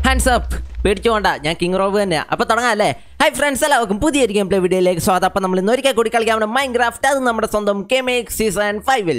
hands up പേടിച്ചോണ്ട ഞാൻ king Rob തന്നെയാ അപ്പൊ തുടങ്ങാം അല്ലേ ഹൈ ഫ്രണ്ട്സ് എല്ലാവർക്കും പുതിയൊരു ഗെയിം പ്ലേ വീഡിയോയിലേക്ക് സ്വാഗതം അപ്പൊ നമ്മൾ ഇന്ന് ഒരിക്കൽ കൂടി കളിക്കാൻ മൈൻ ക്രാഫ്റ്റ് അത് നമ്മുടെ സ്വന്തം കെമേക് സീസൺ ഫൈവിൽ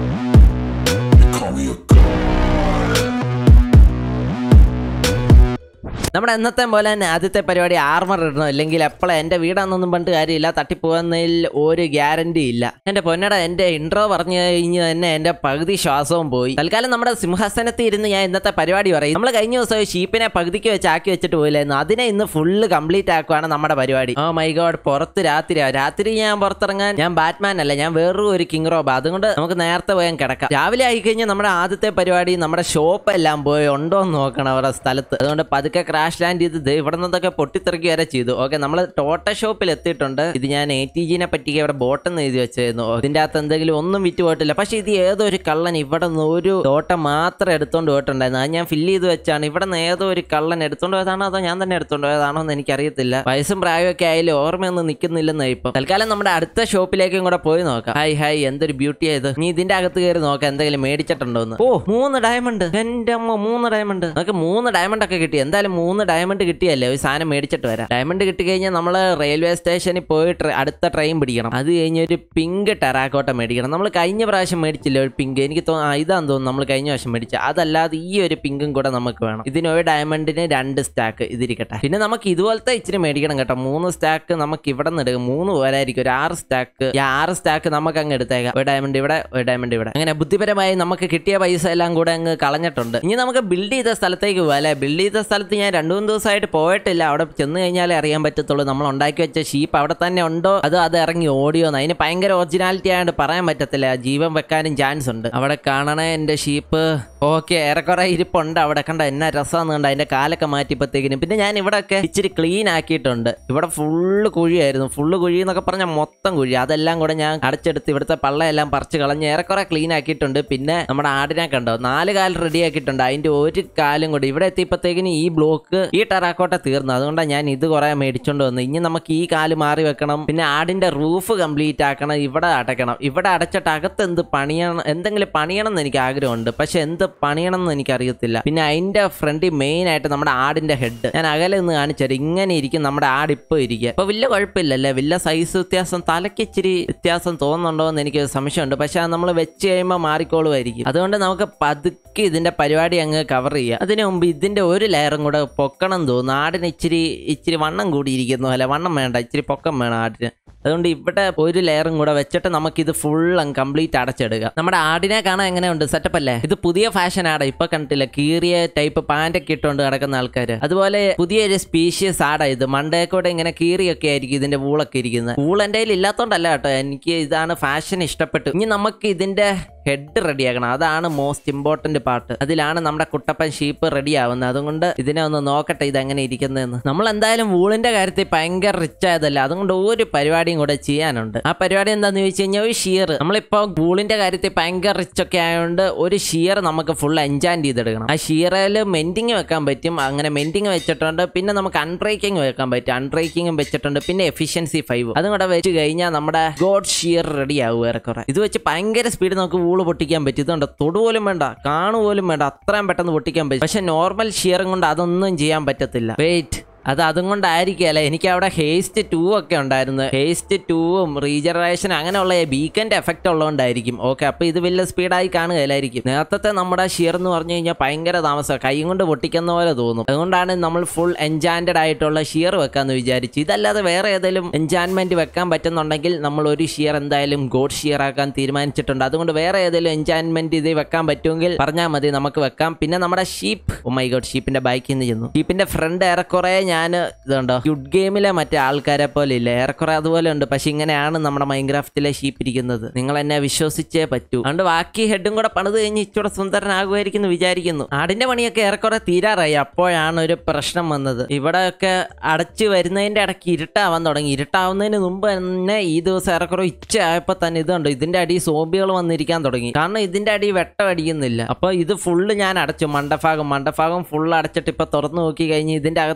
നമ്മുടെ എന്നത്തെ പോലെ തന്നെ ആദ്യത്തെ പരിപാടി ആർമർ ഇടണം അല്ലെങ്കിൽ എപ്പോഴും എൻ്റെ വീടാണെന്നൊന്നും പണ്ട് കാര്യമില്ല തട്ടിപ്പോകുന്നതിൽ ഒരു ഗ്യാരണ്ടി ഇല്ല എൻ്റെ പൊന്നട എൻ്റെ ഇൻട്രോ പറഞ്ഞു കഴിഞ്ഞ് തന്നെ എൻ്റെ പകുതി ശ്വാസവും പോയി തൽക്കാലം നമ്മുടെ സിംഹാസനത്തിൽ ഇരുന്ന് ഞാൻ ഇന്നത്തെ പരിപാടി പറയും നമ്മൾ കഴിഞ്ഞ ദിവസം ഷീപ്പിനെ പകുതിക്ക് വെച്ച് ആക്കി വെച്ചിട്ട് പോയില്ലായിരുന്നു അതിനെ ഇന്ന് ഫുള്ള് കംപ്ലീറ്റ് ആക്കുവാണ് നമ്മുടെ പരിപാടി ഓ മൈ ഗോഡ് പുറത്ത് രാത്രിയാ രാത്രി ഞാൻ പുറത്തിറങ്ങാൻ ഞാൻ ബാറ്റ്മാൻ അല്ല ഞാൻ വേറൊരു ഒരു കിങ് റോബ് അതുകൊണ്ട് നമുക്ക് നേരത്തെ പോയാൽ കിടക്കാം രാവിലെ ആയി കഴിഞ്ഞാൽ നമ്മുടെ ആദ്യത്തെ പരിപാടി നമ്മുടെ ഷോപ്പ് എല്ലാം പോയി ഉണ്ടോ എന്ന് നോക്കണം അവരുടെ സ്ഥലത്ത് അതുകൊണ്ട് പതുക്കെ ക്രാഷ് ലാൻഡ് ചെയ്ത് ദേ ഇവിടെ നിന്നൊക്കെ പൊട്ടിത്തെറിക്കുക വരെ ചെയ്തു ഓക്കെ നമ്മൾ ടോട്ട ഷോപ്പിൽ എത്തിയിട്ടുണ്ട് ഇത് ഞാൻ എ ടി ജിനെ പറ്റിയൊക്കെ ഇവിടെ ബോട്ടെന്ന് എഴുതി വെച്ചായിരുന്നു ഇതിന്റെ അകത്ത് എന്തെങ്കിലും ഒന്നും വിറ്റ് പോയിട്ടില്ല പക്ഷെ ഇത് ഏതോ ഒരു കള്ളൻ ഇവിടെ നിന്ന് ഒരു തോട്ട മാത്രം എടുത്തോണ്ട് പോയിട്ടുണ്ടായിരുന്നു അത് ഞാൻ ഫില്ല് ചെയ്ത് വെച്ചാണ് ഇവിടെ നിന്ന് ഏതോ ഒരു കള്ളൻ എടുത്തോണ്ട് പോയതാണോ അതോ ഞാൻ തന്നെ എടുത്തോണ്ട് പോയതാണോ എന്ന് എനിക്കറിയത്തില്ല വയസ്സും പ്രായമൊക്കെ ആയാലും ഓർമ്മയൊന്നും നിൽക്കുന്നില്ലെന്ന് ഇപ്പം തൽക്കാലം നമ്മുടെ അടുത്ത ഷോപ്പിലേക്കും കൂടെ പോയി നോക്കാം ഹായ് ഹായ് എന്തൊരു ബ്യൂട്ടി ആയത് നീ ഇതിന്റെ അകത്ത് കയറി നോക്കാം എന്തെങ്കിലും മേടിച്ചിട്ടുണ്ടോ എന്ന് ഓ മൂന്ന് ഡയമണ്ട് എന്റെ അമ്മ മൂന്ന് ഡയമണ്ട് നമുക്ക് മൂന്ന് ഡയമണ്ട് ഒക്കെ കിട്ടി എന്തായാലും മൂന്ന് ഡയമണ്ട് കിട്ടിയല്ലേ ഒരു സാധനം മേടിച്ചിട്ട് വരാം ഡയമണ്ട് കിട്ടി കഴിഞ്ഞാൽ നമ്മൾ റെയിൽവേ സ്റ്റേഷനിൽ പോയി ട്രെ- അടുത്ത ട്രെയിൻ പിടിക്കണം അത് കഴിഞ്ഞ് ഒരു പിങ്ക് ടെറാക്കോട്ട മേടിക്കണം നമ്മൾ കഴിഞ്ഞ പ്രാവശ്യം മേടിച്ചില്ല ഒരു പിങ്ക് എനിക്ക് തോന്നുന്നു ആ, ഇതാന്ന് തോന്നുന്നു നമ്മൾ കഴിഞ്ഞ പ്രാവശ്യം മേടിച്ച അതല്ലാതെ ഈ ഒരു പിങ്കും കൂടെ നമുക്ക് വേണം ഇതിന് ഒരു ഡയമണ്ടിന് രണ്ട് സ്റ്റാക്ക് ഇതിരിക്കട്ടെ പിന്നെ നമുക്ക് ഇതുപോലത്തെ ഇച്ചിരി മേടിക്കണം കേട്ടോ മൂന്ന് സ്റ്റാക്ക് നമുക്ക് ഇവിടെ നിന്ന് എടുക്കാം മൂന്ന് പോലായിരിക്കും ഒരു ആറ് സ്റ്റാക്ക് ഈ ആറ് സ്റ്റാക്ക് നമുക്ക് അങ്ങ് എടുത്തേക്കാം ഒരു ഡയമണ്ട് ഇവിടെ ഒരു ഡയമണ്ട് ഇവിടെ അങ്ങനെ ബുദ്ധിപരമായി നമുക്ക് കിട്ടിയ പൈസ എല്ലാം കൂടെ അങ്ങ് കളഞ്ഞിട്ടുണ്ട് ഇനി നമുക്ക് ബിൽഡ് ചെയ്ത സ്ഥലത്തേക്ക് പോകാം അല്ലെ ബിൽഡ് ചെയ്ത സ്ഥലത്ത് ഞാൻ രണ്ടു മൂന്ന് ദിവസമായിട്ട് പോയിട്ടില്ല അവിടെ ചെന്ന് കഴിഞ്ഞാലേ അറിയാൻ പറ്റത്തുള്ളൂ നമ്മൾ ഉണ്ടാക്കി വെച്ച ഷീപ്പ് അവിടെ തന്നെ ഉണ്ടോ അതോ അത് ഇറങ്ങി ഓടിയോന്ന് അതിന് ഭയങ്കര ഒറിജിനാലിറ്റി ആയതുകൊണ്ട് പറയാൻ പറ്റത്തില്ല ജീവൻ വെക്കാനും ചാൻസ് ഉണ്ട് അവിടെ കാണണേ എൻ്റെ ഷീപ്പ് ഓക്കെ ഏറെക്കുറെ ഇരിപ്പുണ്ട് അവിടെ കണ്ട എന്നാ രസമാന്ന് കണ്ട അതിന്റെ കാലൊക്കെ മാറ്റിയപ്പോഴത്തേക്കിനും പിന്നെ ഞാൻ ഇവിടെ ഒക്കെ ഇച്ചിരി ക്ലീൻ ആക്കിയിട്ടുണ്ട് ഇവിടെ ഫുള്ള് കുഴിയായിരുന്നു ഫുള്ള് കുഴി എന്നൊക്കെ പറഞ്ഞാൽ മൊത്തം കുഴി അതെല്ലാം കൂടെ ഞാൻ അടച്ചെടുത്ത് ഇവിടുത്തെ പള്ളയെല്ലാം പറിച്ച് കളഞ്ഞ് ഏറെക്കുറെ ക്ലീൻ ആക്കിയിട്ടുണ്ട് പിന്നെ നമ്മുടെ ആടിനെ കണ്ടോ നാല് കാല് റെഡി ആക്കിയിട്ടുണ്ട് അതിന്റെ ഒരു കാലും കൂടി ഇവിടെ എത്തിയപ്പോഴത്തേക്കിന് ഈ ബ്ലോക്ക് ഈ ടെറാക്കോട്ട തീർന്നു അതുകൊണ്ടാണ് ഞാൻ ഇത് കുറെ മേടിച്ചോണ്ട് വന്നു ഇനി നമുക്ക് ഈ കാല് മാറി വെക്കണം പിന്നെ ആടിന്റെ റൂഫ് കംപ്ലീറ്റ് ആക്കണം ഇവിടെ അടയ്ക്കണം ഇവിടെ അടച്ചിട്ട് അകത്ത് എന്ത് പണിയണം എന്തെങ്കിലും പണിയണം എന്ന് എനിക്ക് ആഗ്രഹമുണ്ട് പക്ഷെ എന്ത് പണിയണം എന്ന് എനിക്ക് അറിയത്തില്ല പിന്നെ അതിന്റെ ഫ്രണ്ടിൽ മെയിൻ ആയിട്ട് നമ്മുടെ ആടിന്റെ ഹെഡ് ഞാൻ അകലെ നിന്ന് കാണിച്ചത് ഇങ്ങനെ ഇരിക്കും നമ്മുടെ ആട് ഇപ്പൊ ഇരിക്കുക അപ്പൊ വലിയ കുഴപ്പമില്ലല്ലേ വലിയ സൈസ് വ്യത്യാസം തലയ്ക്ക് ഇച്ചിരി വ്യത്യാസം തോന്നുന്നുണ്ടോ എന്ന് എനിക്ക് സംശയമുണ്ട് പക്ഷെ അത് നമ്മൾ വെച്ച് കഴിയുമ്പോൾ മാറിക്കോളുമായിരിക്കും അതുകൊണ്ട് നമുക്ക് പതുക്കെ ഇതിന്റെ പരിപാടി അങ്ങ് കവർ ചെയ്യാം അതിനു മുമ്പ് ഇതിന്റെ ഒരു ലെയറും കൂടെ പൊക്കണം തോന്നുന്നു ആടിന് ഇച്ചിരി ഇച്ചിരി വണ്ണം കൂടിയിരിക്കുന്നു അല്ലെ വണ്ണം വേണ്ട ഇച്ചിരി പൊക്കം വേണം ആടിന് അതുകൊണ്ട് ഇവിടെ ഒരു ലെയറും കൂടെ വെച്ചിട്ട് നമുക്ക് ഇത് ഫുൾ അങ്ങ് കംപ്ലീറ്റ് അടച്ചെടുക്കാം നമ്മുടെ ആടിനെ കാണാൻ എങ്ങനെയുണ്ട് സെറ്റപ്പ് അല്ലേ ഇത് പുതിയ ഫാഷൻ ആടാ ഇപ്പൊ കണ്ടിട്ടില്ല കീറിയ ടൈപ്പ് പാൻ്റ് ഒക്കെ ഇട്ടുകൊണ്ട് കിടക്കുന്ന ആൾക്കാർ അതുപോലെ പുതിയൊരു സ്പീഷ്യസ് ആടാ ഇത് മണ്ടേ കൂടെ ഇങ്ങനെ കീറിയൊക്കെ ആയിരിക്കും ഇതിന്റെ വൂളൊക്കെ ഇരിക്കുന്നത് വൂൾ എൻ്റെ കയ്യിൽ ഇല്ലാത്തോണ്ടല്ല കേട്ടോ എനിക്ക് ഇതാണ് ഫാഷൻ ഇഷ്ടപ്പെട്ടു ഇനി നമുക്ക് ഇതിന്റെ ഹെഡ് റെഡിയാക്കണം അതാണ് മോസ്റ്റ് ഇമ്പോർട്ടന്റ് പാർട്ട് അതിലാണ് നമ്മുടെ കുട്ടപ്പൻ ഷീപ്പ് റെഡി ആവുന്നത് അതുകൊണ്ട് ഇതിനെ ഒന്ന് നോക്കട്ടെ ഇത് എങ്ങനെ ഇരിക്കുന്നതെന്ന് നമ്മൾ എന്തായാലും വൂളിന്റെ കാര്യത്തിൽ ഭയങ്കര റിച്ച് ആയതല്ല അതുകൊണ്ട് ഒരു പരിപാടിയും കൂടെ ചെയ്യാനുണ്ട് ആ പരിപാടി എന്താന്ന് ചോദിച്ചു കഴിഞ്ഞാൽ ഒരു ഷിയർ നമ്മളിപ്പോ വൂളിന്റെ കാര്യത്തിൽ ഭയങ്കര റിച്ച് ഒക്കെ ആയതുകൊണ്ട് ഒരു ഷിയർ നമുക്ക് ഫുൾ എൻജാൻഡ് ചെയ്തെടുക്കണം ആ ഷിയറിൽ മെൻഡിങ് വെക്കാൻ പറ്റും അങ്ങനെ മെൻഡിങ് വെച്ചിട്ടുണ്ട് പിന്നെ നമുക്ക് അൺബ്രേക്കിംഗ് വെക്കാൻ പറ്റും അൺബ്രേക്കിംഗും വെച്ചിട്ടുണ്ട് പിന്നെ എഫിഷ്യൻസി ഫൈവ് അതും കൂടെ വെച്ച് കഴിഞ്ഞാൽ നമ്മുടെ ഗോഡ് ഷിയർ റെഡി ആവും ഏറെക്കുറെ ഇത് വെച്ച് ഭയങ്കര സ്പീഡ് നമുക്ക് വൂള് പൊട്ടിക്കാൻ പറ്റും ഇതുണ്ട് തൊടുപോലും വേണ്ട കാണുപോലും വേണ്ട അത്രയും പെട്ടെന്ന് പൊട്ടിക്കാൻ പറ്റും പക്ഷെ നോർമൽ ഷിയറും കൊണ്ട് അതൊന്നും ചെയ്യാൻ പറ്റത്തില്ല വെയിറ്റ് അത് അതും കൊണ്ടായിരിക്കല്ലേ എനിക്ക് അവിടെ ഹേസ്റ്റ് ടൂ ഒക്കെ ഉണ്ടായിരുന്നു ഹേസ്റ്റ് ടൂവും റീജനറേഷൻ അങ്ങനെയുള്ള ബീക്കൻ്റെ എഫക്റ്റ് ഉള്ളതുകൊണ്ടായിരിക്കും ഓക്കെ അപ്പൊ ഇത് വലിയ സ്പീഡായി കാണുകയില്ലായിരിക്കും നേരത്തെ നമ്മുടെ ഷിയർ എന്ന് പറഞ്ഞു കഴിഞ്ഞാൽ ഭയങ്കര താമസം കൈ കൊണ്ട് പൊട്ടിക്കുന്ന പോലെ തോന്നും അതുകൊണ്ടാണ് നമ്മൾ ഫുൾ എൻജാൻഡ് ആയിട്ടുള്ള ഷിയർ വെക്കാന്ന് വിചാരിച്ചു ഇതല്ലാതെ വേറെ ഏതെങ്കിലും എൻജാൻമെന്റ് വെക്കാൻ പറ്റുന്നുണ്ടെങ്കിൽ നമ്മൾ ഒരു ഷിയർ എന്തായാലും ഗോഡ് ഷിയർ ആക്കാൻ തീരുമാനിച്ചിട്ടുണ്ട് അതുകൊണ്ട് വേറെ ഏതെങ്കിലും എൻജാൻമെന്റ് ഇത് വെക്കാൻ പറ്റുമെങ്കിൽ പറഞ്ഞാൽ മതി നമുക്ക് വെക്കാം പിന്നെ നമ്മുടെ ഷീപ്പ് ഓ മൈ ഗോഡ് ഷീപ്പിന്റെ ബൈക്കിൽ നിന്ന് ചെന്നു ഷീപ്പിന്റെ ഫ്രണ്ട് ഏറെക്കുറെ ഞാൻ ഇതുണ്ടോ ഗുഡ് ഗെയിമിലെ മറ്റേ ആൾക്കാരെ പോലെ ഇല്ല ഏറെക്കുറെ അതുപോലെ ഉണ്ട് പക്ഷെ ഇങ്ങനെയാണ് നമ്മുടെ മൈൻക്രാഫ്റ്റിലെ ഷീപ്പ് ഇരിക്കുന്നത് നിങ്ങൾ എന്നെ വിശ്വസിച്ചേ പറ്റൂ അതുകൊണ്ട് ബാക്കി ഹെഡും കൂടെ പണിത് കഴിഞ്ഞ് ഇച്ചിരി സുന്ദരനാകുമായിരിക്കും എന്ന് വിചാരിക്കുന്നു ആടിന്റെ പണിയൊക്കെ ഏറെക്കുറെ തീരാറായി അപ്പോഴാണ് ഒരു പ്രശ്നം വന്നത് ഇവിടെയൊക്കെ അടച്ചു വരുന്നതിന്റെ ഇടയ്ക്ക് ഇരുട്ടാവാൻ തുടങ്ങി ഇരുട്ടാവുന്നതിന് മുമ്പ് തന്നെ ഈ ദിവസം ഏറെക്കുറെ ഉച്ച ആയപ്പോ തന്നെ ഇതുണ്ട് ഇതിന്റെ അടി സോംബികൾ വന്നിരിക്കാൻ തുടങ്ങി കാരണം ഇതിന്റെ അടി വെട്ടം അടിക്കുന്നില്ല അപ്പൊ ഇത് ഫുള്ള് ഞാൻ അടച്ചു മണ്ടഭാഗം മണ്ടഭാഗം ഫുള്ള് അടച്ചിട്ട് ഇപ്പൊ തുറന്നു നോക്കി കഴിഞ്ഞ് ഇതിന്റെ അകത്ത് ഇപ്പൊ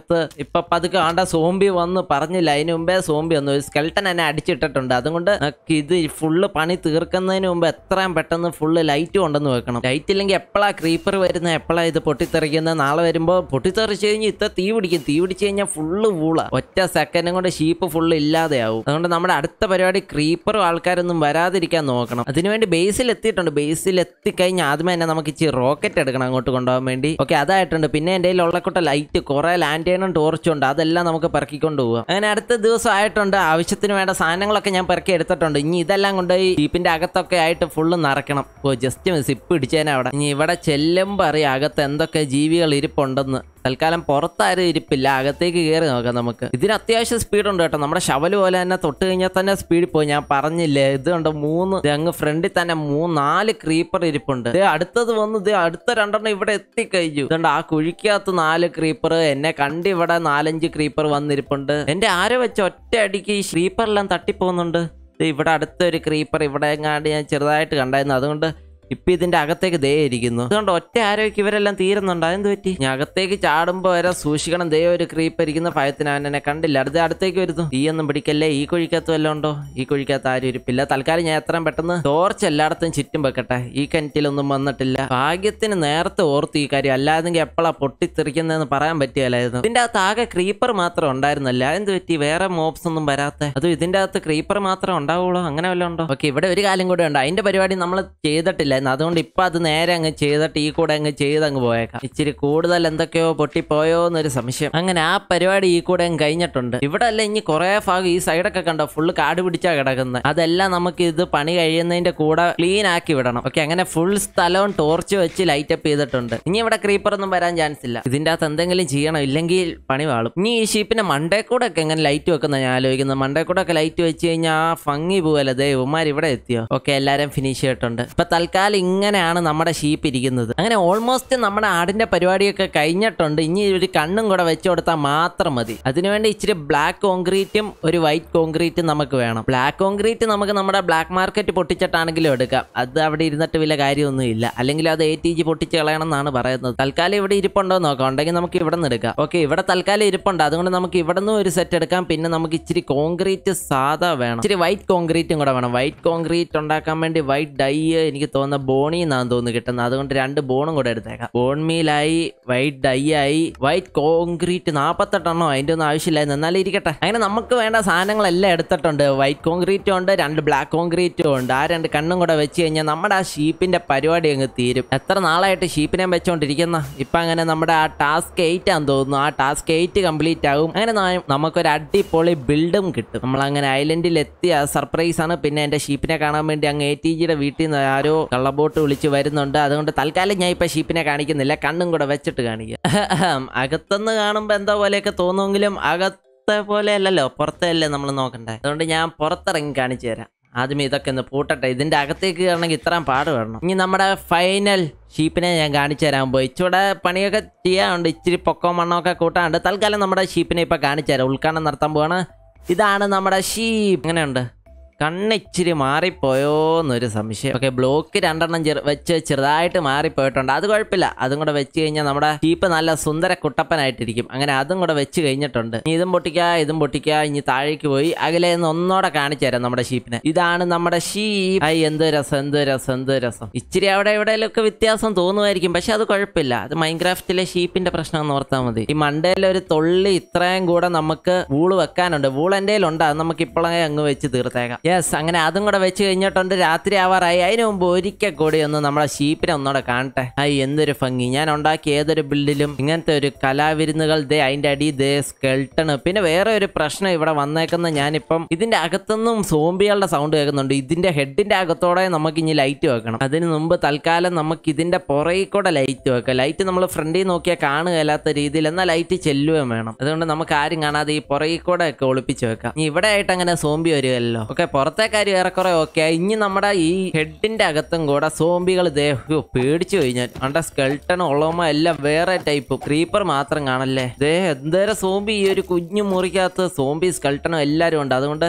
ഇപ്പൊ പതുക്കെ ആണ്ട സോംബി വന്ന് പറഞ്ഞില്ല അതിന് മുമ്പേ സോംബി വന്നു ഒരു സ്കെൽട്ടൻ എന്നെ അടിച്ചിട്ടിട്ടുണ്ട് അതുകൊണ്ട് നമുക്ക് ഇത് ഫുള്ള് പണി തീർക്കുന്നതിന് മുമ്പ് എത്രയും പെട്ടെന്ന് ഫുള്ള് ലൈറ്റ് കൊണ്ടെന്ന് വെക്കണം ലൈറ്റ് ഇല്ലെങ്കിൽ എപ്പോഴാ ക്രീപ്പർ വരുന്നത് എപ്പോഴാ ഇത് പൊട്ടിത്തെറിക്കുന്നത് നാളെ വരുമ്പോൾ പൊട്ടിത്തെറിച്ച് കഴിഞ്ഞ് ഇത്ര തീ പിടിക്കും തീ പിടിച്ച് കഴിഞ്ഞാൽ ഫുള്ള് വൂള ഒറ്റ സെക്കൻഡും കൊണ്ട് ഷീപ്പ് ഫുള്ള് ഇല്ലാതെയാവും അതുകൊണ്ട് നമ്മുടെ അടുത്ത പരിപാടി ക്രീപ്പറും ആൾക്കാരൊന്നും വരാതിരിക്കാൻ നോക്കണം അതിനുവേണ്ടി ബേസിൽ എത്തിയിട്ടുണ്ട് ബേസിൽ എത്തിക്കഴിഞ്ഞാൽ ആദ്യമേ തന്നെ നമുക്ക് ഇച്ചിരി റോക്കറ്റ് എടുക്കണം അങ്ങോട്ട് കൊണ്ടുപോകാൻ വേണ്ടി ഓക്കെ അതായിട്ടുണ്ട് പിന്നെ എൻ്റെ കയ്യിൽ ഉള്ളക്കൂട്ട ലൈറ്റ് കുറെ ലാൻഡേണും ടോർച്ചും ഉണ്ട് അതെല്ലാം നമുക്ക് പെറുക്കിക്കൊണ്ട് പോവാം അങ്ങനെ അടുത്ത ദിവസം ആയിട്ടുണ്ട് ആവശ്യത്തിന് വേണ്ട സാധനങ്ങളൊക്കെ ഞാൻ പെറുക്കി എടുത്തിട്ടുണ്ട് ഇനി ഇതെല്ലാം കൊണ്ടുപോയി ജീപ്പിന്റെ അകത്തൊക്കെ ആയിട്ട് ഫുള്ള് നിറയ്ക്കണം ഓ ജസ്റ്റ് സിപ്പ് ഇടിച്ചേനെ അവിടെ ഇനി ഇവിടെ ചെല്ലുമ്പോൾ അറിയാം അകത്ത് എന്തൊക്കെ ജീവികൾ ഇരിപ്പുണ്ടെന്ന് തൽക്കാലം പുറത്താരും ഇരിപ്പില്ല അകത്തേക്ക് കയറി നോക്കാം നമുക്ക് ഇതിന് അത്യാവശ്യം സ്പീഡ് ഉണ്ട് കേട്ടോ നമ്മുടെ ശവല് പോലെ തന്നെ തൊട്ട് കഴിഞ്ഞാൽ തന്നെ സ്പീഡിൽ പോയി ഞാൻ പറഞ്ഞില്ലേ ഇത് കണ്ട് മൂന്ന് ദേ അങ്ങ് ഫ്രണ്ടിൽ തന്നെ മൂന്ന് നാല് ക്രീപ്പർ ഇരിപ്പുണ്ട് ദേ അടുത്തത് വന്ന് ദേ അടുത്ത രണ്ടെണ്ണം ഇവിടെ എത്തിക്കഴിഞ്ഞു ഇതുകൊണ്ട് ആ കുഴിക്കകത്ത് നാല് ക്രീപ്പർ എന്നെ കണ്ട് ഇവിടെ നാലഞ്ച് ക്രീപ്പർ വന്നിരിപ്പുണ്ട് എന്റെ ആരോ വെച്ച ഒറ്റ അടിക്ക് ഈ ക്രീപ്പറെല്ലാം തട്ടിപ്പോകുന്നുണ്ട് ദേ ഇവിടെ അടുത്തൊരു ക്രീപ്പർ ഇവിടെ എങ്ങാണ്ട് ഞാൻ ചെറുതായിട്ട് കണ്ടായിരുന്നു അതുകൊണ്ട് ഇപ്പൊ ഇതിന്റെ അകത്തേക്ക് ദേ ഇരിക്കുന്നു അതുകൊണ്ട് ഒറ്റ ആരോഗ്യം ഇവരെല്ലാം തീരുന്നുണ്ട് അതെന്ത് പറ്റി ഞാൻ അകത്തേക്ക് ചാടുമ്പോ വരെ സൂക്ഷിക്കണം ദേ ഒരു ക്രീപ്പ് ഇരിക്കുന്ന ഭയത്തിന് അവൻ എന്നെ കണ്ടില്ല അടുത്ത അടുത്തേക്ക് വരുന്നു തീയൊന്നും പിടിക്കല്ലേ ഈ കുഴിക്കകത്ത് വല്ലതും ഉണ്ടോ ഈ കുഴിക്കകത്ത് ആരും ഇരിപ്പില്ല തൽക്കാലം ഞാൻ എത്രയും പെട്ടെന്ന് ടോർച്ച് എല്ലായിടത്തും ചുറ്റും വെക്കട്ടെ ഈ കിണറ്റിലൊന്നും വന്നിട്ടില്ല ഭാഗ്യത്തിന് നേരത്തെ ഓർത്തു ഈ കാര്യം അല്ലാതെങ്കിൽ എപ്പോഴാ പൊട്ടിത്തെറിക്കുന്നതെന്ന് പറയാൻ പറ്റിയല്ലായിരുന്നു ഇതിന്റെ അകത്ത് ആകെ ക്രീപ്പർ മാത്രം ഉണ്ടായിരുന്നല്ല എന്ത് പറ്റി വേറെ മോബ്സ് ഒന്നും വരാത്ത അതും ഇതിന്റെ അകത്ത് ക്രീപ്പർ മാത്രം ഉണ്ടാവുള്ളൂ അങ്ങനെ വല്ലതും ഉണ്ടോ ഓക്കെ ഇവിടെ ഒരു കാര്യം കൂടെ ഉണ്ട് അതിന്റെ പരിപാടി നമ്മൾ ചെയ്തിട്ടില്ലായിരുന്നു അതുകൊണ്ട് ഇപ്പൊ അത് നേരെ അങ്ങ് ചെയ്തിട്ട് ഈ കൂടെ അങ്ങ് ചെയ്ത് അങ്ങ് പോയേക്കാം ഇച്ചിരി കൂടുതൽ എന്തൊക്കെയോ പൊട്ടിപ്പോയോ എന്നൊരു സംശയം അങ്ങനെ ആ പരിപാടി ഈ കൂടെ അങ്ങ് കഴിഞ്ഞിട്ടുണ്ട് ഇവിടെ അല്ല ഇനി കുറെ ഭാഗം ഈ സൈഡൊക്കെ കണ്ടോ ഫുള്ള് കാട് പിടിച്ചാ കിടക്കുന്നത് അതെല്ലാം നമുക്ക് ഇത് പണി കഴിയുന്നതിന്റെ കൂടെ ക്ലീൻ ആക്കി വിടണം ഓക്കെ അങ്ങനെ ഫുൾ സ്ഥലവും ടോർച്ച് വെച്ച് ലൈറ്റ് അപ്പ് ചെയ്തിട്ടുണ്ട് ഇനി ഇവിടെ ക്രീപ്പർ ഒന്നും വരാൻ ചാൻസ് ഇല്ല ഇതിന്റെ അകത്ത് എന്തെങ്കിലും ചെയ്യണം ഇല്ലെങ്കിൽ പണി വാളും ഇനി ഈ ഷീപ്പിന്റെ മണ്ടേ കൂടെ ഒക്കെ എങ്ങനെ ലൈറ്റ് വെക്കുന്ന ഞാൻ ആലോചിക്കുന്നത് മണ്ടേ കൂടെ ഒക്കെ ലൈറ്റ് വെച്ച് കഴിഞ്ഞാൽ ആ ഭംഗി പോവല്ലേ ദേ ഉമാർ ഇവിടെ എത്തിയോ ഓക്കെ എല്ലാരും ഫിനിഷ് ചെയ്തിട്ടുണ്ട് ഇപ്പൊ തൽക്കാലം ഇങ്ങനെയാണ് നമ്മുടെ ഷീപ്പ് ഇരിക്കുന്നത് അങ്ങനെ ഓൾമോസ്റ്റ് നമ്മുടെ ആടിന്റെ പരിപാടിയൊക്കെ കഴിഞ്ഞിട്ടുണ്ട് ഇനി ഒരു കണ്ണും കൂടെ വെച്ചു കൊടുത്താൽ മാത്രം മതി അതിനുവേണ്ടി ഇച്ചിരി ബ്ലാക്ക് കോൺക്രീറ്റും ഒരു വൈറ്റ് കോൺക്രീറ്റും നമുക്ക് വേണം ബ്ലാക്ക് കോൺക്രീറ്റ് നമുക്ക് നമ്മുടെ ബ്ലാക്ക് മാർക്കറ്റ് പൊട്ടിച്ചിട്ടാണെങ്കിലും എടുക്കാം അത് അവിടെ ഇരുന്നിട്ട് വലിയ കാര്യമൊന്നും ഇല്ല അല്ലെങ്കിൽ അത് എ ടി ജി പൊട്ടിച്ച് കളയണം എന്നാണ് പറയുന്നത് തൽക്കാലം ഇവിടെ ഇരിപ്പുണ്ടോ എന്ന് നോക്കാം ഉണ്ടെങ്കിൽ നമുക്ക് ഇവിടെ നിന്ന് എടുക്കാം ഓക്കെ ഇവിടെ തൽക്കാലം ഇരിപ്പുണ്ട് അതുകൊണ്ട് നമുക്ക് ഇവിടെ നിന്ന് ഒരു സെറ്റ് എടുക്കാം പിന്നെ നമുക്ക് ഇച്ചിരി കോൺക്രീറ്റ് സാധാ വേണം ഇച്ചിരി വൈറ്റ് കോൺക്രീറ്റും കൂടെ വേണം വൈറ്റ് കോൺക്രീറ്റ് ഉണ്ടാക്കാൻ വേണ്ടി വൈറ്റ് ഡൈ എനിക്ക് തോന്നുന്ന ബോണി എന്നാണ് തോന്നുന്നു കിട്ടുന്നത് അതുകൊണ്ട് രണ്ട് ബോണും കൂടെ എടുത്തേക്കാം ബോൺ മീലായി വൈറ്റ് ഡൈ ആയി വൈറ്റ് കോൺക്രീറ്റ് നാൽപ്പത്തെട്ടെണ്ണോ അതിന്റെ ഒന്നും ആവശ്യമില്ലായിരുന്നു എന്നാലും ഇരിക്കട്ടെ അങ്ങനെ നമുക്ക് വേണ്ട സാധനങ്ങളെല്ലാം എടുത്തിട്ടുണ്ട് വൈറ്റ് കോൺക്രീറ്റും ഉണ്ട് രണ്ട് ബ്ലാക്ക് കോൺക്രീറ്റും ഉണ്ട് ആ രണ്ട് കണ്ണും കൂടെ വെച്ച് കഴിഞ്ഞാൽ നമ്മുടെ ആ ഷീപ്പിന്റെ പരിപാടി അങ്ങ് തീരും എത്ര നാളായിട്ട് ഷീപ്പിനെ വെച്ചോണ്ടിരിക്കുന്ന ഇപ്പൊ അങ്ങനെ നമ്മുടെ ആ ടാസ്ക് എയ്റ്റ് ആണെന്ന് തോന്നുന്നു ആ ടാസ്ക് എയ്റ്റ് കംപ്ലീറ്റ് ആകും അങ്ങനെ ന- നമുക്കൊരു അടിപൊളി ബിൽഡും കിട്ടും നമ്മൾ അങ്ങനെ ഐലൻഡിൽ എത്തിയ സർപ്രൈസ് ആണ് പിന്നെ എന്റെ ഷീപ്പിനെ കാണാൻ വേണ്ടി അങ്ങ് എ ടി ജിയുടെ വീട്ടിൽ നിന്ന് ആരോ കള്ളബോട്ട് വിളിച്ച് വരുന്നുണ്ട് അതുകൊണ്ട് തൽക്കാലം ഞാൻ ഇപ്പൊ ഷീപ്പിനെ കാണിക്കുന്നില്ല കണ്ണും കൂടെ വെച്ചിട്ട് കാണിക്കുക അകത്തുനിന്ന് കാണുമ്പോ എന്തോ പോലെയൊക്കെ തോന്നുമെങ്കിലും അകത്തെ പോലെ അല്ലല്ലോ പുറത്തല്ലേ നമ്മൾ നോക്കണ്ടേ അതുകൊണ്ട് ഞാൻ പുറത്തിറങ്ങി കാണിച്ചു തരാം ആദ്യം ഇതൊക്കെ ഒന്ന് പൂട്ടട്ടെ ഇതിന്റെ അകത്തേക്ക് കയറണമെങ്കിൽ ഇത്രയും പാട് വേണം ഇനി നമ്മുടെ ഫൈനൽ ഷീപ്പിനെ ഞാൻ കാണിച്ചു തരാൻ പോയി ഇച്ചിരി പണിയൊക്കെ ചെയ്യാനുണ്ട് ഇച്ചിരി പൊക്കോ മണ്ണൊക്കെ കൂട്ടാനുണ്ട് തൽക്കാലം നമ്മുടെ ഷീപ്പിനെ ഇപ്പൊ കാണിച്ചു തരാം ഉദ്ഘാടനം നടത്താൻ പോവാണ് ഇതാണ് നമ്മുടെ ഷീപ്പ് എങ്ങനെയുണ്ട് കണ്ണിച്ചിരി മാറിപ്പോയോ എന്നൊരു സംശയം ഓക്കെ ബ്ലോക്ക് രണ്ടെണ്ണം ചെറു വെച്ച് ചെറുതായിട്ട് മാറിപ്പോയിട്ടുണ്ട് അത് കുഴപ്പമില്ല അതും കൂടെ വെച്ച് കഴിഞ്ഞാൽ നമ്മുടെ ഷീപ്പ് നല്ല സുന്ദര കുട്ടപ്പനായിട്ടിരിക്കും അങ്ങനെ അതും കൂടെ വെച്ച് കഴിഞ്ഞിട്ടുണ്ട് ഇനി ഇതും പൊട്ടിക്കുക ഇതും പൊട്ടിക്കുക ഇനി താഴേക്ക് പോയി അകലെ നിന്ന് ഒന്നോടെ കാണിച്ചു തരാം നമ്മുടെ ഷീപ്പിനെ ഇതാണ് നമ്മുടെ ഷീപ്പ് ഐ എന്ത് രസം എന്ത് രസം എന്ത് രസം ഇച്ചിരി അവിടെ എവിടെയെങ്കിലൊക്കെ വ്യത്യാസം തോന്നുമായിരിക്കും പക്ഷെ അത് കുഴപ്പമില്ല അത് മൈൻക്രാഫ്റ്റിലെ ഷീപ്പിന്റെ പ്രശ്നം എന്ന് ഓർത്താൽ മതി ഈ മണ്ടയിൽ ഒരു തൊള്ളി ഇത്രയും കൂടെ നമുക്ക് വൂള് വെക്കാനുണ്ട് വൂൾ എൻ്റെ ഉണ്ട് അത് നമുക്ക് ഇപ്പോഴേ അങ്ങ് വെച്ച് തീർത്തേക്കാം യെസ് അങ്ങനെ അതും കൂടെ വെച്ച് കഴിഞ്ഞിട്ടുണ്ട് രാത്രി ആവാറായി അതിനു മുമ്പ് ഒരിക്കൽ കൂടി ഒന്ന് നമ്മളെ ഷീപ്പിനെ ഒന്നുകൂടെ കാണട്ടെ ഐ എന്തൊരു ഭംഗി ഞാൻ ഉണ്ടാക്കിയ ഏതൊരു ബിൽഡിലും ഇങ്ങനത്തെ ഒരു കലാവിരുന്നുകൾ ദേ അതിന്റെ അടി ദേ സ്കെൽട്ടണ് പിന്നെ വേറെ ഒരു പ്രശ്നം ഇവിടെ വന്നേക്കുന്ന ഞാനിപ്പം ഇതിന്റെ അകത്തുനിന്നും സോംബികളുടെ സൗണ്ട് കേൾക്കുന്നുണ്ട് ഇതിന്റെ ഹെഡിന്റെ അകത്തോടെ നമുക്ക് ഇനി ലൈറ്റ് വെക്കണം അതിന് മുമ്പ് തൽക്കാലം നമുക്ക് ഇതിന്റെ പുറകിൽ കൂടെ ലൈറ്റ് വെക്കാം ലൈറ്റ് നമ്മൾ ഫ്രണ്ടിൽ നോക്കിയാൽ കാണുകയില്ലാത്ത രീതിയിൽ എന്നാൽ ലൈറ്റ് ചെല്ലുകയും വേണം അതുകൊണ്ട് നമുക്ക് ആരും കാണാതെ ഈ പുറകിൽ കൂടെ ഒക്കെ ഒളിപ്പിച്ച് വെക്കാം ഇനി ഇവിടെ ആയിട്ട് അങ്ങനെ സോംബി വരികയല്ലോ ഓക്കെ പുറത്തെ കാര്യം ഏറെക്കുറെ ഓക്കെ ഇനി നമ്മുടെ ഈ ഹെഡിന്റെ അകത്തും കൂടെ സോംബികൾ ദേഹോ പേടിച്ചു കഴിഞ്ഞാൽ അണ്ട സ്കെൽട്ടൺ ഉള്ളമ എല്ലാം വേറെ ടൈപ്പ് ക്രീപ്പർ മാത്രം കാണല്ലേ ദേ എന്തേരം സോംബി ഈ ഒരു കുഞ്ഞു മുറിക്കകത്ത് സോംബി സ്കെൽട്ടണും എല്ലാവരും ഉണ്ട് അതുകൊണ്ട്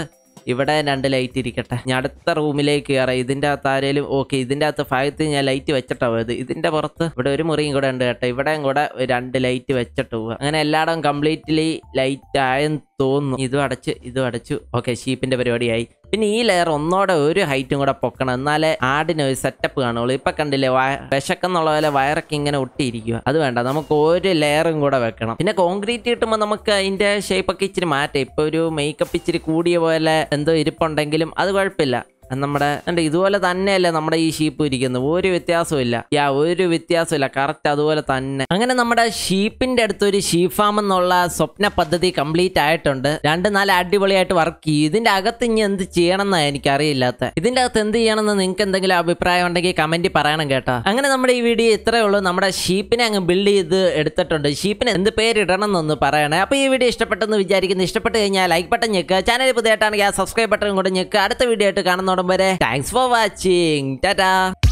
ഇവിടെ രണ്ട് ലൈറ്റ് ഇരിക്കട്ടെ ഞാൻ അടുത്ത റൂമിലേക്ക് കയറാം ഇതിന്റെ അകത്ത് ആരേലും ഓക്കെ ഇതിന്റെ അകത്ത് ഭാഗത്ത് ഞാൻ ലൈറ്റ് വെച്ചിട്ടാ പോയത് ഇതിന്റെ പുറത്ത് ഇവിടെ ഒരു മുറിയും കൂടെ ഉണ്ട് കേട്ടോ ഇവിടെയും കൂടെ ഒരു രണ്ട് ലൈറ്റ് വെച്ചിട്ട് പോവുക അങ്ങനെ എല്ലായിടവും കംപ്ലീറ്റ്ലി ലൈറ്റ് ആയെന്ന് തോന്നുന്നു ഇതും അടച്ച് ഇതും അടച്ചു ഓക്കെ ഷീപ്പിന്റെ പരിപാടിയായി പിന്നെ ഈ ലെയർ ഒന്നോടെ ഒരു ഹൈറ്റും കൂടെ പൊക്കണം എന്നാലേ ആടിന് ഒരു സെറ്റപ്പ് കാണുള്ളൂ ഇപ്പൊ കണ്ടില്ലേ വയ- വിശക്കെന്നുള്ള പോലെ വയറൊക്കെ ഇങ്ങനെ ഒട്ടിയിരിക്കുക അത് വേണ്ട നമുക്ക് ഒരു ലെയറും കൂടെ വെക്കണം പിന്നെ കോൺക്രീറ്റ് കിട്ടുമ്പോൾ നമുക്ക് അതിന്റെ ഷേപ്പ് ഒക്കെ ഇച്ചിരി മാറ്റാം ഇപ്പൊ ഒരു മേക്കപ്പ് ഇച്ചിരി കൂടിയ പോലെ എന്തോ ഇരിപ്പുണ്ടെങ്കിലും അത് കുഴപ്പമില്ല അത് നമ്മുടെ ഉണ്ട് ഇതുപോലെ തന്നെയല്ലേ നമ്മുടെ ഈ ഷീപ്പ് ഇരിക്കുന്നത് ഒരു വ്യത്യാസവും ഇല്ല യാ ഒരു വ്യത്യാസമില്ല കറക്റ്റ് അതുപോലെ തന്നെ അങ്ങനെ നമ്മുടെ ഷീപ്പിന്റെ അടുത്ത് ഒരു ഷീപ്പ് ഫാം എന്നുള്ള സ്വപ്ന പദ്ധതി കംപ്ലീറ്റ് ആയിട്ടുണ്ട് രണ്ട് നാല് അടിപൊളിയായിട്ട് വർക്ക് ചെയ്യും ഇതിന്റെ അകത്ത് ഇനി എന്ത് ചെയ്യണം എന്നാ എനിക്കറിയില്ലാത്ത ഇതിന്റെ അകത്ത് എന്ത് ചെയ്യണമെന്ന് നിങ്ങൾക്ക് എന്തെങ്കിലും അഭിപ്രായം ഉണ്ടെങ്കിൽ കമന്റ് പറയണം കേട്ടോ അങ്ങനെ നമ്മുടെ ഈ വീഡിയോ ഇത്രയേ ഉള്ളൂ നമ്മുടെ ഷീപ്പിനെ അങ്ങ് ബിൽഡ് ചെയ്ത് എടുത്തിട്ടുണ്ട് ഷീപ്പിന് എന്ത് പേരിടണം എന്നൊന്ന് പറയണേ അപ്പോൾ ഈ വീഡിയോ ഇഷ്ടപ്പെട്ടെന്ന് വിചാരിക്കുന്നു ഇഷ്ടപ്പെട്ട് കഴിഞ്ഞാൽ ലൈക്ക് ബട്ടൺ ഞെക്കുക ചാനൽ പുതിയതായിട്ടാണെങ്കിൽ ആ സബ്സ്ക്രൈബ് ബട്ടൺ കൂടെ ഞെക്കുക അടുത്ത വീഡിയോ ആയിട്ട് കാണുന്നോടും വരെ താങ്ക്സ് ഫോർ വാച്ചിങ് ടാറ്റാ